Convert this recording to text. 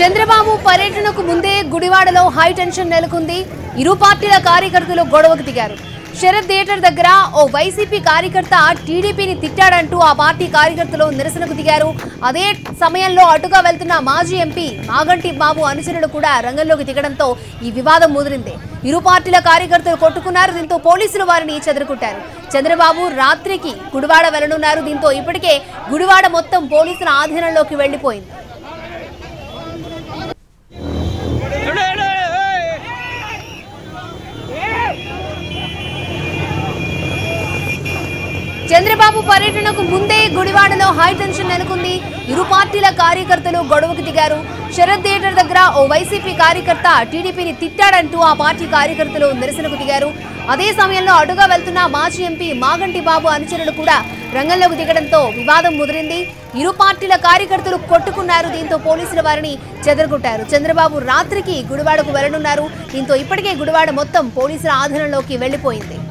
చంద్రబాబు పర్యటనకు ముందే గుడివాడలో హై టెన్షన్ నెలకొంది ఇరు పార్టీల కార్యకర్తలు గొడవకు దిగారు శరత్ థియేటర్ దగ్గర ఓ వైసీపీ కార్యకర్త టీడీపీని తిట్టాడంటూ ఆ పార్టీ కార్యకర్తలు నిరసనకు దిగారు అదే సమయంలో అటుగా వెళ్తున్న మాజీ ఎంపీ మాగంటి బాబు అనుచరులు కూడా రంగంలోకి దిగడంతో ఈ వివాదం ముదిరింది ఇరు పార్టీల కార్యకర్తలు కొట్టుకున్నారు దీంతో పోలీసులు వారిని చెదరుకుట్టారు చంద్రబాబు రాత్రికి గుడివాడ వెళ్లనున్నారు దీంతో ఇప్పటికే గుడివాడ మొత్తం పోలీసుల ఆధీనంలోకి వెళ్లిపోయింది చంద్రబాబు పర్యటనకు ముందే గుడివాడలో హై టెన్షన్ నెలకొంది ఇరు పార్టీల కార్యకర్తలు గొడవకు దిగారు శరత్ థియేటర్ దగ్గర ఓ వైసీపీ కార్యకర్త టీడీపీని తిట్టాడంటూ ఆ పార్టీ కార్యకర్తలు నిరసనకు దిగారు అదే సమయంలో అటుగా వెళ్తున్న మాజీ ఎంపీ మాగంటి బాబు అనుచరులు కూడా రంగంలోకి దిగడంతో వివాదం ముదిరింది ఇరు పార్టీల కార్యకర్తలు కొట్టుకున్నారు దీంతో పోలీసుల వారిని చెదరగొట్టారు చంద్రబాబు రాత్రికి గుడివాడకు వెళ్లనున్నారు దీంతో ఇప్పటికే గుడివాడ మొత్తం పోలీసుల ఆధీనంలోకి వెళ్లిపోయింది